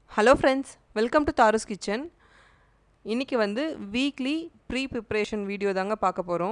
hello friends welcome to Tharu's kitchen இன்றைக்கி வந்து weekly pre preparation video தாங்க பார்க்க போகிறோம்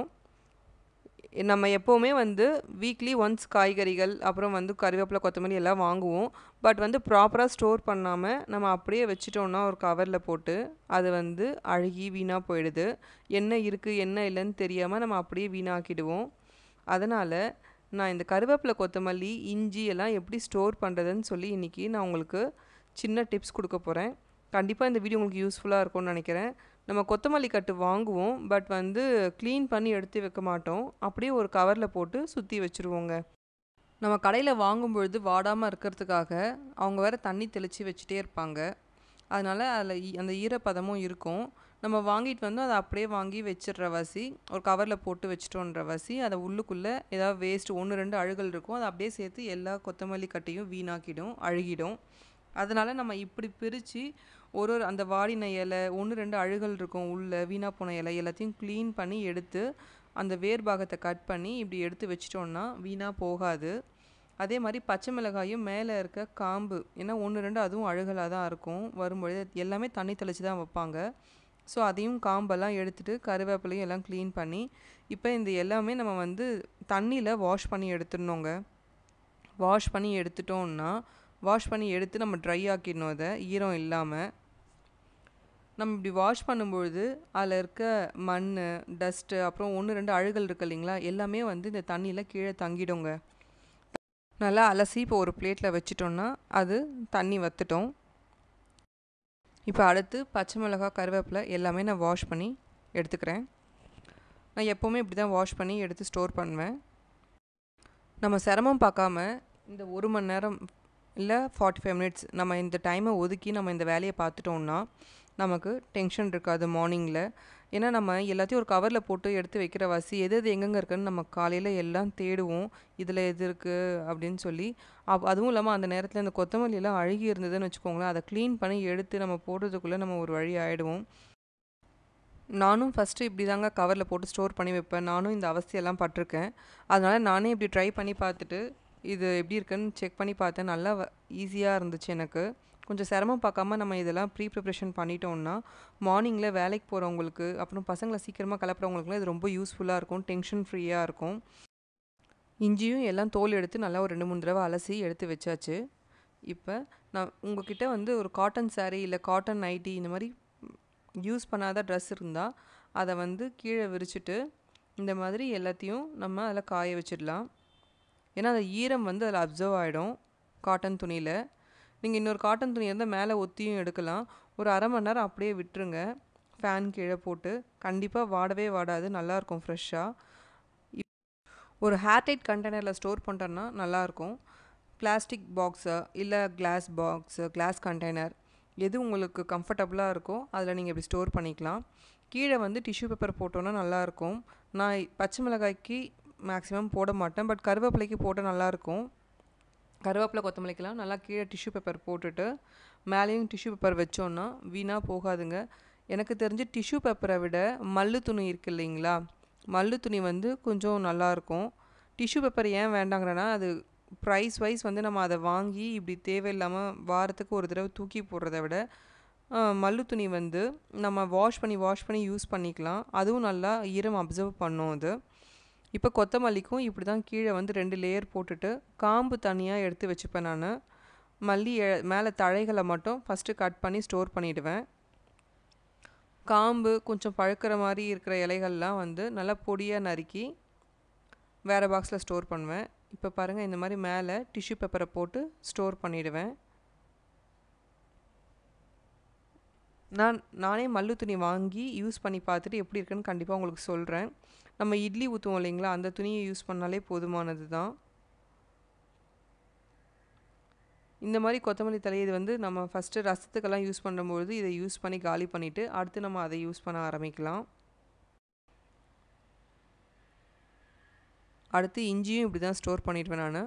நம்ம எப்போவுமே வந்து வீக்லி ஒன்ஸ் காய்கறிகள் அப்புறம் வந்து கறிவேப்பிலை கொத்தமல்லி எல்லாம் வாங்குவோம் பட் வந்து ப்ராப்பராக ஸ்டோர் பண்ணாமல் நம்ம அப்படியே வச்சிட்டோம்னா ஒரு கவரில் போட்டு அது வந்து அழுகி வீணாக போயிடுது என்ன இருக்குது என்ன இல்லைன்னு தெரியாமல் நம்ம அப்படியே வீணாக்கிடுவோம் அதனால் நான் இந்த கருவேப்பிலை கொத்தமல்லி இஞ்சி எல்லாம் எப்படி ஸ்டோர் பண்ணுறதுன்னு சொல்லி இன்றைக்கி நான் உங்களுக்கு சின்ன டிப்ஸ் கொடுக்க போகிறேன் கண்டிப்பாக இந்த வீடியோ உங்களுக்கு யூஸ்ஃபுல்லாக இருக்கும்னு நினைக்கிறேன் நம்ம கொத்தமல்லி கட்டு வாங்குவோம் பட் வந்து க்ளீன் பண்ணி எடுத்து வைக்க மாட்டோம் அப்படியே ஒரு கவரில் போட்டு சுற்றி வச்சுருவோங்க நம்ம கடையில் வாங்கும்பொழுது வாடாமல் இருக்கிறதுக்காக அவங்க வேறு தண்ணி தெளித்து வச்சுட்டே இருப்பாங்க அதனால் அதில் அந்த ஈரப்பதமும் இருக்கும் நம்ம வாங்கிட்டு வந்து அதை அப்படியே வாங்கி வச்சிடுற வாசி ஒரு கவரில் போட்டு வச்சிட்டோன்ற வாசி அதை உள்ளுக்குள்ளே ஏதாவது வேஸ்ட் ஒன்று ரெண்டு அழுகல் இருக்கும் அதை அப்படியே சேர்த்து எல்லா கொத்தமல்லி கட்டையும் வீணாக்கிடும் அழுகிடும் அதனால் நம்ம இப்படி பிரித்து ஒரு ஒரு அந்த வாடின இலை ஒன்று ரெண்டு அழுகல் இருக்கும் உள்ளே வீணாக போன இலை எல்லாத்தையும் க்ளீன் பண்ணி எடுத்து அந்த வேர் பாகத்தை கட் பண்ணி இப்படி எடுத்து வச்சிட்டோன்னா வீணாக போகாது அதே மாதிரி பச்சை மிளகாயும் மேலே இருக்க காம்பு ஏன்னா ஒன்று ரெண்டு அதுவும் அழுகலாக தான் இருக்கும் வரும்பொழுது எல்லாமே தண்ணி தெளித்து தான் வைப்பாங்க ஸோ அதையும் காம்பெல்லாம் எடுத்துகிட்டு கருவேப்பிலையும் எல்லாம் க்ளீன் பண்ணி இப்போ இந்த எல்லாமே நம்ம வந்து தண்ணியில் வாஷ் பண்ணி எடுத்துடணுங்க வாஷ் பண்ணி எடுத்துட்டோம்னா வாஷ் பண்ணி எடுத்து நம்ம ட்ரை ஆக்கிடணும் அதை ஈரம் இல்லாமல் நம்ம இப்படி வாஷ் பண்ணும்பொழுது அதில் இருக்க மண் டஸ்ட்டு அப்புறம் ஒன்று ரெண்டு அழுகல் இருக்கு இல்லைங்களா எல்லாமே வந்து இந்த தண்ணியில் கீழே தங்கிடுங்க நல்லா அலசி இப்போ ஒரு பிளேட்டில் வச்சிட்டோம்னா அது தண்ணி வத்துட்டோம் இப்போ அடுத்து பச்சை மிளகா கருவேப்பிலை எல்லாமே நான் வாஷ் பண்ணி எடுத்துக்கிறேன் நான் எப்போவுமே இப்படி தான் வாஷ் பண்ணி எடுத்து ஸ்டோர் பண்ணுவேன் நம்ம சிரமம் பார்க்காம இந்த ஒரு மணி நேரம் இல்லை ஃபார்ட்டி ஃபைவ் மினிட்ஸ் நம்ம இந்த டைமை ஒதுக்கி நம்ம இந்த வேலையை பார்த்துட்டோம்னா நமக்கு டென்ஷன் இருக்காது மார்னிங்கில் ஏன்னா நம்ம எல்லாத்தையும் ஒரு கவரில் போட்டு எடுத்து வைக்கிற வாசி எது எது எங்கெங்கே இருக்குன்னு நம்ம காலையில் எல்லாம் தேடுவோம் இதில் எது இருக்குது அப்படின்னு சொல்லி அப் அதுவும் இல்லாமல் அந்த நேரத்தில் இந்த கொத்தமல்லி எல்லாம் அழுகி இருந்ததுன்னு வச்சுக்கோங்களேன் அதை க்ளீன் பண்ணி எடுத்து நம்ம போடுறதுக்குள்ளே நம்ம ஒரு வழி ஆகிடுவோம் நானும் ஃபஸ்ட்டு இப்படி தாங்க கவரில் போட்டு ஸ்டோர் பண்ணி வைப்பேன் நானும் இந்த அவஸ்தையெல்லாம் பட்டிருக்கேன் அதனால் நானே இப்படி ட்ரை பண்ணி பார்த்துட்டு இது எப்படி இருக்குன்னு செக் பண்ணி பார்த்தேன் நல்லா ஈஸியாக இருந்துச்சு எனக்கு கொஞ்சம் சிரமம் பார்க்காம நம்ம இதெல்லாம் ப்ரீ ப்ரிப்ரேஷன் பண்ணிட்டோம்னா மார்னிங்கில் வேலைக்கு போகிறவங்களுக்கு அப்புறம் பசங்களை சீக்கிரமாக கிளப்புறவங்களுக்குலாம் இது ரொம்ப யூஸ்ஃபுல்லாக இருக்கும் டென்ஷன் ஃப்ரீயாக இருக்கும் இஞ்சியும் எல்லாம் தோல் எடுத்து நல்லா ஒரு ரெண்டு மூணு தடவை அலசி எடுத்து வச்சாச்சு இப்போ நான் உங்ககிட்ட வந்து ஒரு காட்டன் சாரீ இல்லை காட்டன் நைட்டி இந்த மாதிரி யூஸ் பண்ணாத ட்ரெஸ் இருந்தால் அதை வந்து கீழே விரிச்சிட்டு இந்த மாதிரி எல்லாத்தையும் நம்ம அதில் காய வச்சிடலாம் ஏன்னா அந்த ஈரம் வந்து அதில் அப்சர்வ் ஆகிடும் காட்டன் துணியில் நீங்கள் இன்னொரு காட்டன் துணி இருந்தால் மேலே ஒத்தியும் எடுக்கலாம் ஒரு அரை மணி நேரம் அப்படியே விட்டுருங்க ஃபேன் கீழே போட்டு கண்டிப்பாக வாடவே வாடாது நல்லாயிருக்கும் ஃப்ரெஷ்ஷாக ஒரு ஹேர்டைட் கண்டெய்னரில் ஸ்டோர் பண்ணுறோன்னா நல்லாயிருக்கும் பிளாஸ்டிக் பாக்ஸு இல்லை கிளாஸ் பாக்ஸு கிளாஸ் கண்டெய்னர் எது உங்களுக்கு கம்ஃபர்டபுளாக இருக்கோ அதில் நீங்கள் இப்படி ஸ்டோர் பண்ணிக்கலாம் கீழே வந்து டிஷ்யூ பேப்பர் போட்டோன்னா நல்லாயிருக்கும் நான் பச்சை மிளகாய்க்கு மேக்ஸிமம் போட மாட்டேன் பட் கருவேப்பிலைக்கு போட்டால் நல்லாயிருக்கும் கருவேப்பிலை கொத்தமல்லிக்கெல்லாம் நல்லா கீழே டிஷ்யூ பேப்பர் போட்டுட்டு மேலேயும் டிஷ்யூ பேப்பர் வச்சோன்னா வீணாக போகாதுங்க எனக்கு தெரிஞ்சு டிஷ்யூ பேப்பரை விட மல்லு துணி இருக்குது இல்லைங்களா மல்லு துணி வந்து கொஞ்சம் நல்லாயிருக்கும் டிஷ்யூ பேப்பர் ஏன் வேண்டாங்கிறனா அது ப்ரைஸ் வைஸ் வந்து நம்ம அதை வாங்கி இப்படி தேவையில்லாமல் வாரத்துக்கு ஒரு தடவை தூக்கி போடுறத விட மல்லு துணி வந்து நம்ம வாஷ் பண்ணி வாஷ் பண்ணி யூஸ் பண்ணிக்கலாம் அதுவும் நல்லா ஈரம் அப்சர்வ் பண்ணும் அது இப்போ கொத்தமல்லிக்கும் இப்படி தான் கீழே வந்து ரெண்டு லேயர் போட்டுட்டு காம்பு தனியாக எடுத்து வச்சுப்பேன் நான் மல்லி மேலே தழைகளை மட்டும் ஃபஸ்ட்டு கட் பண்ணி ஸ்டோர் பண்ணிவிடுவேன் காம்பு கொஞ்சம் பழுக்கிற மாதிரி இருக்கிற இலைகள்லாம் வந்து நல்லா பொடியாக நறுக்கி வேறு பாக்ஸில் ஸ்டோர் பண்ணுவேன் இப்போ பாருங்கள் இந்த மாதிரி மேலே டிஷ்யூ பேப்பரை போட்டு ஸ்டோர் பண்ணிவிடுவேன் நான் நானே மல்லு துணி வாங்கி யூஸ் பண்ணி பார்த்துட்டு எப்படி இருக்குன்னு கண்டிப்பாக உங்களுக்கு சொல்கிறேன் நம்ம இட்லி ஊற்றுவோம் இல்லைங்களா அந்த துணியை யூஸ் பண்ணாலே போதுமானது தான் இந்த மாதிரி கொத்தமல்லி தலை இது வந்து நம்ம ஃபஸ்ட்டு ரசத்துக்கெல்லாம் யூஸ் பண்ணும்போது இதை யூஸ் பண்ணி காலி பண்ணிவிட்டு அடுத்து நம்ம அதை யூஸ் பண்ண ஆரம்பிக்கலாம் அடுத்து இஞ்சியும் இப்படி தான் ஸ்டோர் பண்ணிடுவேன் நான்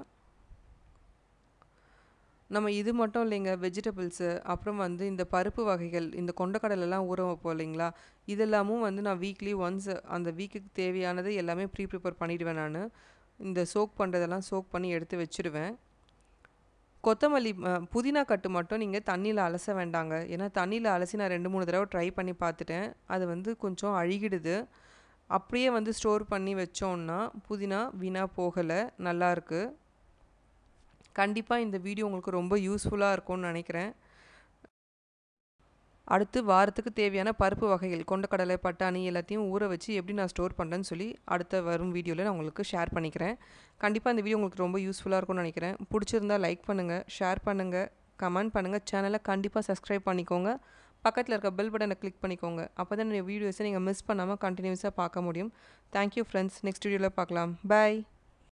நம்ம இது மட்டும் இல்லைங்க வெஜிடபிள்ஸு அப்புறம் வந்து இந்த பருப்பு வகைகள் இந்த கொண்டக்கடலெல்லாம் ஊற வைப்போம் இல்லைங்களா இதெல்லாமும் வந்து நான் வீக்லி ஒன்ஸ் அந்த வீக்குக்கு தேவையானது எல்லாமே ப்ரீ ப்ரிப்பேர் பண்ணிவிடுவேன் நான் இந்த சோக் பண்ணுறதெல்லாம் சோக் பண்ணி எடுத்து வச்சுடுவேன் கொத்தமல்லி அ, புதினா கட்டு மட்டும் நீங்கள் தண்ணியில் அலச வேண்டாங்க ஏன்னா தண்ணியில் அலசி நான் ரெண்டு மூணு தடவை ட்ரை பண்ணி பார்த்துட்டேன் அது வந்து கொஞ்சம் அழுகிடுது அப்படியே வந்து ஸ்டோர் பண்ணி வச்சோம்னா புதினா வீணாக போகலை நல்லாயிருக்கு கண்டிப்பாக இந்த வீடியோ உங்களுக்கு ரொம்ப யூஸ்ஃபுல்லாக இருக்கும்னு நினைக்கிறேன் அடுத்து வாரத்துக்கு தேவையான பருப்பு வகைகள் கொண்டக்கடலை பட்டாணி எல்லாத்தையும் ஊற வச்சு எப்படி நான் ஸ்டோர் பண்ணுறேன்னு சொல்லி அடுத்த வரும் வீடியோவில் நான் உங்களுக்கு ஷேர் பண்ணிக்கிறேன் கண்டிப்பாக இந்த வீடியோ உங்களுக்கு ரொம்ப யூஸ்ஃபுல்லாக இருக்கும்னு நினைக்கிறேன் பிடிச்சிருந்தா லைக் பண்ணுங்கள் ஷேர் பண்ணுங்கள் கமெண்ட் பண்ணுங்கள் சேனலை கண்டிப்பாக சப்ஸ்கிரைப் பண்ணிக்கோங்க பக்கத்தில் இருக்க பெல் பட்டனை கிளிக் பண்ணிக்கோங்க அப்போ தான் என்னுடைய வீடியோஸை நீங்கள் மிஸ் பண்ணாமல் கண்டினியூஸாக பார்க்க முடியும் தேங்க்யூ ஃப்ரெண்ட்ஸ் நெக்ஸ்ட் வீடியோவில் பார்க்கலாம் பாய்